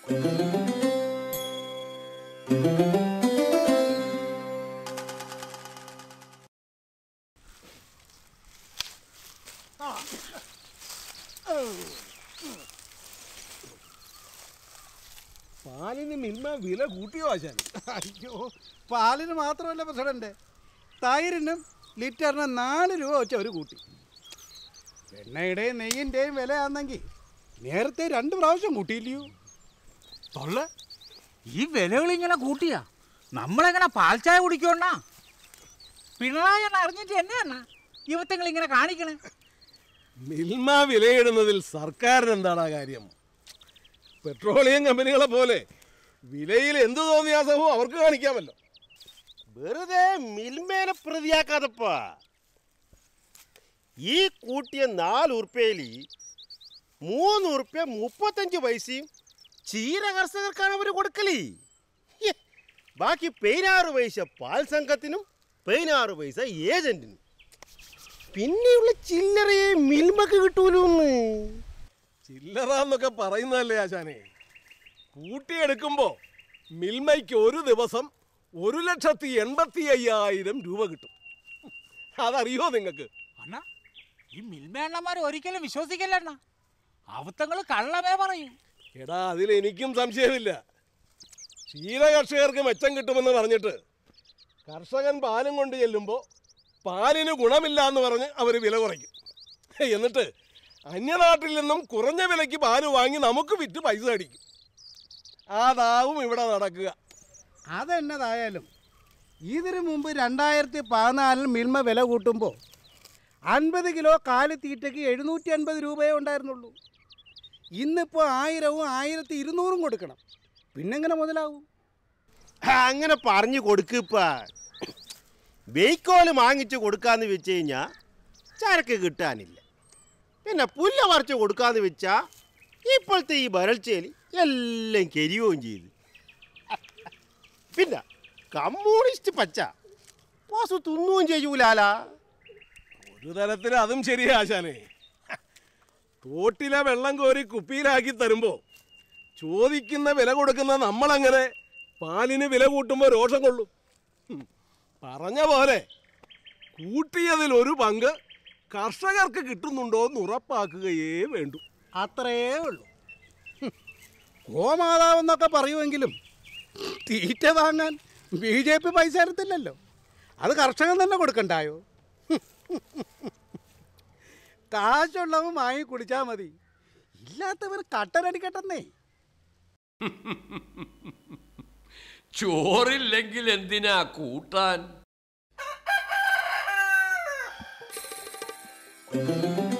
പാലിന് മിൽമ വില കൂട്ടിയോ ആശാൻ അയ്യോ പാലിന് മാത്രമല്ല പ്രസിഡന്റ് തൈരിനും ലിറ്ററിന് നാല് രൂപ വെച്ച് അവർ കൂട്ടി എണ്ണയുടെയും നെയ്യിൻ്റെയും വിലയാണെങ്കിൽ നേരത്തെ രണ്ട് പ്രാവശ്യം കൂട്ടിയില്ലയോ തൊള്ള ഈ വിലകൾ ഇങ്ങനെ കൂട്ടിയാ നമ്മളെങ്ങനെ പാൽ ചായ കുടിക്കണ പിണറായി എണ്ണ അറിഞ്ഞിട്ട് എന്നെയാണ് യുവത്വങ്ങൾ ഇങ്ങനെ കാണിക്കണേ മിൽമ വിലയിടുന്നതിൽ സർക്കാരിന് എന്താണ് കാര്യം പെട്രോളിയം കമ്പനികളെ പോലെ വിലയിൽ എന്ത് തോന്നിയാസവും അവർക്ക് കാണിക്കാമല്ലോ വെറുതെ മിൽമേനെ പ്രതിയാക്കാതപ്പാ ഈ കൂട്ടിയ നാല് ഉറുപ്പ്യയിൽ മൂന്ന് ഉറുപ്പ്യ മുപ്പത്തഞ്ച് പൈസയും ചീര കർഷകർക്കാണ് അവർ കൊടുക്കല് ഹ്യ്. ബാക്കി പതിനാറ് പൈസ പാൽ സംഘത്തിനും പതിനാറ് പൈസ ഏജന്റിനും പിന്നെയുള്ള ചില്ലറയെ മിൽമക്ക് കിട്ടൂലോന്ന് ചില്ലറ എന്നൊക്കെ പറയുന്നതല്ലേ ആശാനെ കൂട്ടിയെടുക്കുമ്പോ മിൽമയ്ക്ക് ഒരു ദിവസം ഒരു ലക്ഷത്തി എൺപത്തി അയ്യായിരം രൂപ കിട്ടും അതറിയോ നിങ്ങൾക്ക് അണ്ണ ഈ മിൽമേണ്ണന്മാർ ഒരിക്കലും വിശ്വസിക്കില്ല അണ്ണ അവത്തങ്ങൾ കള്ളമേ പറയും എടാ അതിൽ എനിക്കും സംശയമില്ല ക്ഷീര കർഷകർക്ക് മെച്ചം കിട്ടുമെന്ന് പറഞ്ഞിട്ട് കർഷകൻ പാലും കൊണ്ട് ചെല്ലുമ്പോൾ പാലിന് ഗുണമില്ല എന്ന് പറഞ്ഞ് അവർ വില കുറയ്ക്കും എന്നിട്ട് അന്യനാട്ടിൽ നിന്നും കുറഞ്ഞ വിലയ്ക്ക് പാല് വാങ്ങി നമുക്ക് വിറ്റ് പൈസ അടിക്കും അതാവും ഇവിടെ നടക്കുക അതെന്നതായാലും ഇതിനു മുമ്പ് രണ്ടായിരത്തി പതിനാലിൽ മിൽമ വില കൂട്ടുമ്പോൾ അൻപത് കിലോ കാലി തീറ്റയ്ക്ക് എഴുന്നൂറ്റി അൻപത് രൂപയേ ഉണ്ടായിരുന്നുള്ളൂ ഇന്നിപ്പോൾ ആയിരവും ആയിരത്തി ഇരുന്നൂറും കൊടുക്കണം പിന്നെങ്ങനെ മുതലാവും അങ്ങനെ പറഞ്ഞു കൊടുക്കിപ്പ വെയ്ക്കോല് വാങ്ങിച്ച് കൊടുക്കാന്ന് വെച്ച് കഴിഞ്ഞാൽ ചരക്ക് കിട്ടാനില്ല പിന്നെ പുല്ല് പറിച്ച് കൊടുക്കാന്ന് വെച്ചാ ഇപ്പോഴത്തെ ഈ വരൾച്ചയിൽ എല്ലാം കരിയുകയും ചെയ്തു പിന്നെ കമ്മ്യൂണിസ്റ്റ് പച്ച പോസ് തിന്നുകയും ചെയ്യൂലാലാ ഒരു തരത്തിൽ അതും ശരിയാ ആശാനെ തോട്ടിലെ വെള്ളം കോരി കുപ്പിയിലാക്കി തരുമ്പോൾ ചോദിക്കുന്ന വില കൊടുക്കുന്ന നമ്മളങ്ങനെ പാലിന് വില കൂട്ടുമ്പോൾ രോഷം കൊള്ളും ഹും. പറഞ്ഞ പോലെ കൂട്ടിയതിൽ ഒരു പങ്ക് കർഷകർക്ക് കിട്ടുന്നുണ്ടോ എന്ന് ഉറപ്പാക്കുകയേ വേണ്ടൂ അത്രയേ ഉള്ളൂ ഹും. ഗോമാതാവെന്നൊക്കെ പറയുമെങ്കിലും തീറ്റ വാങ്ങാൻ ബി ജെ പി പൈസ തരത്തില്ലല്ലോ അത് കർഷകൻ തന്നെ കൊടുക്കണ്ടായോ കാശുള്ളവൻ വാങ്ങി കുടിച്ചാൽ മതി ഇല്ലാത്തവർ കട്ടനടിക്കട്ടെന്നേ ചോറില്ലെങ്കിൽ എന്തിനാ കൂട്ടാൻ